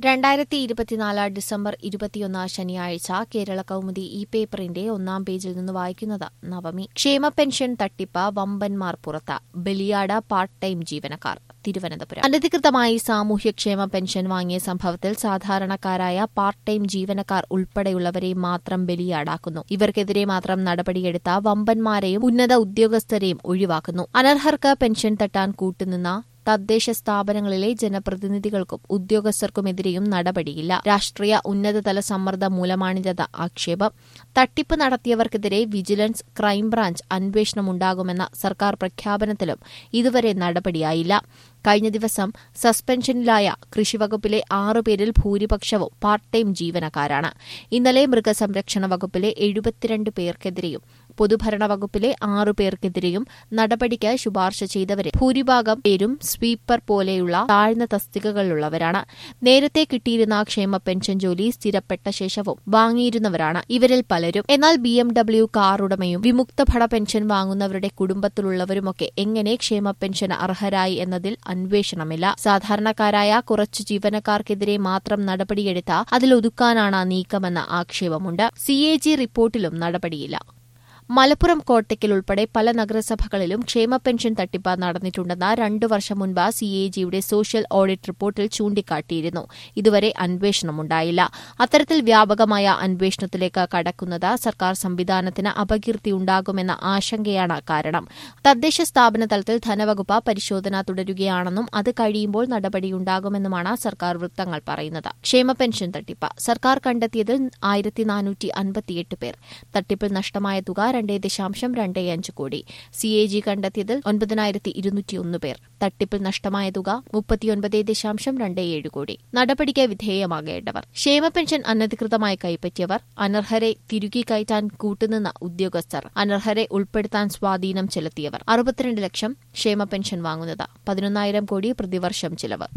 രണ്ടായിരത്തി ഇരുപത്തിനാല് ഡിസംബർ ഇരുപത്തിയൊന്ന് ശനിയാഴ്ച കേരള കൗമുദി ഈ പേപ്പറിന്റെ ഒന്നാം പേജിൽ നിന്ന് വായിക്കുന്നത് നവമി ക്ഷേമ പെൻഷൻ തട്ടിപ്പ് വമ്പന്മാർ പുറത്ത് ബലിയാട് പാർട്ട് ടൈം ജീവനക്കാർ തിരുവനന്തപുരം അനധികൃതമായി സാമൂഹ്യക്ഷേമ പെൻഷൻ വാങ്ങിയ സംഭവത്തിൽ സാധാരണക്കാരായ പാർട്ട് ടൈം ജീവനക്കാർ ഉൾപ്പെടെയുള്ളവരെ മാത്രം ബലിയാടാക്കുന്നു ഇവർക്കെതിരെ മാത്രം നടപടിയെടുത്ത വമ്പന്മാരെയും ഉന്നത ഉദ്യോഗസ്ഥരെയും ഒഴിവാക്കുന്നു അനർഹർക്ക് പെൻഷൻ തട്ടാൻ കൂട്ടുനിന്ന തദ്ദേശ സ്ഥാപനങ്ങളിലെ ജനപ്രതിനിധികൾക്കും ഉദ്യോഗസ്ഥർക്കുമെതിരെയും നടപടിയില്ല രാഷ്ട്രീയ ഉന്നതതല സമ്മർദ്ദം മൂലമാണിതെന്ന ആക്ഷേപം തട്ടിപ്പ് നടത്തിയവർക്കെതിരെ വിജിലൻസ് ക്രൈംബ്രാഞ്ച് അന്വേഷണമുണ്ടാകുമെന്ന സർക്കാർ പ്രഖ്യാപനത്തിലും ഇതുവരെ നടപടിയായില്ല കഴിഞ്ഞ ദിവസം സസ്പെൻഷനിലായ കൃഷിവകുപ്പിലെ ആറുപേരിൽ ഭൂരിപക്ഷവും പാർട്ട് ടൈം ജീവനക്കാരാണ് ഇന്നലെ മൃഗസംരക്ഷണ വകുപ്പിലെ എഴുപത്തിരണ്ട് പേർക്കെതിരെയും പൊതുഭരണ വകുപ്പിലെ ആറു പേർക്കെതിരെയും നടപടിക്ക് ശുപാർശ ചെയ്തവരെ ഭൂരിഭാഗം പേരും സ്വീപ്പർ പോലെയുള്ള താഴ്ന്ന തസ്തികകളിലുള്ളവരാണ് നേരത്തെ കിട്ടിയിരുന്ന ക്ഷേമ പെൻഷൻ ജോലി സ്ഥിരപ്പെട്ട ശേഷവും വാങ്ങിയിരുന്നവരാണ് ഇവരിൽ പലരും എന്നാൽ ബി എം ഡബ്ല്യു കാർ ഉടമയും വിമുക്ത ഭട പെൻഷൻ വാങ്ങുന്നവരുടെ കുടുംബത്തിലുള്ളവരുമൊക്കെ എങ്ങനെ ക്ഷേമ പെൻഷൻ അർഹരായി എന്നതിൽ അന്വേഷണമില്ല സാധാരണക്കാരായ കുറച്ചു ജീവനക്കാർക്കെതിരെ മാത്രം നടപടിയെടുത്ത അതിലൊതുക്കാനാണ് നീക്കമെന്ന ആക്ഷേപമുണ്ട് സി എ ജി റിപ്പോർട്ടിലും നടപടിയില്ല മലപ്പുറം കോട്ടയ്ക്കൽ ഉൾപ്പെടെ പല നഗരസഭകളിലും ക്ഷേമ പെൻഷൻ തട്ടിപ്പ് നടന്നിട്ടുണ്ടെന്ന് രണ്ടു വർഷം മുൻപ് സി എ ജിയുടെ സോഷ്യൽ ഓഡിറ്റ് റിപ്പോർട്ടിൽ ചൂണ്ടിക്കാട്ടിയിരുന്നു ഇതുവരെ അന്വേഷണമുണ്ടായില്ല അത്തരത്തിൽ വ്യാപകമായ അന്വേഷണത്തിലേക്ക് കടക്കുന്നത് സർക്കാർ സംവിധാനത്തിന് അപകീർത്തിയുണ്ടാകുമെന്ന ആശങ്കയാണ് കാരണം തദ്ദേശ സ്ഥാപന തലത്തിൽ ധനവകുപ്പ് പരിശോധന തുടരുകയാണെന്നും അത് കഴിയുമ്പോൾ നടപടിയുണ്ടാകുമെന്നുമാണ് സർക്കാർ വൃത്തങ്ങൾ പറയുന്നത് ക്ഷേമ പെൻഷൻ തട്ടിപ്പ് സർക്കാർ കണ്ടെത്തിയതിൽ ആയിരത്തി നാനൂറ്റി അൻപത്തിയെട്ട് പേർ തട്ടിപ്പിൽ നഷ്ടമായ തുക രണ്ടേ ദശാംശം രണ്ടേ അഞ്ച് കോടി സി എ ജി കണ്ടെത്തിയതിൽ ഒൻപതിനായിരത്തി ഇരുന്നൂറ്റിയൊന്ന് പേർ തട്ടിപ്പിൽ നഷ്ടമായ തുക മുപ്പത്തിയൊൻപത് ദശാംശം രണ്ടേ ഏഴ് കോടി നടപടിക്ക് വിധേയമാകേണ്ടവർ ക്ഷേമ പെൻഷൻ അനധികൃതമായി കൈപ്പറ്റിയവർ അനർഹരെ തിരുകി കയറ്റാൻ കൂട്ടുനിന്ന ഉദ്യോഗസ്ഥർ അനർഹരെ ഉൾപ്പെടുത്താൻ സ്വാധീനം ചെലുത്തിയവർ അറുപത്തിരണ്ട് ലക്ഷം ക്ഷേമ പെൻഷൻ വാങ്ങുന്നത് പതിനൊന്നായിരം കോടി പ്രതിവർഷം ചിലവ്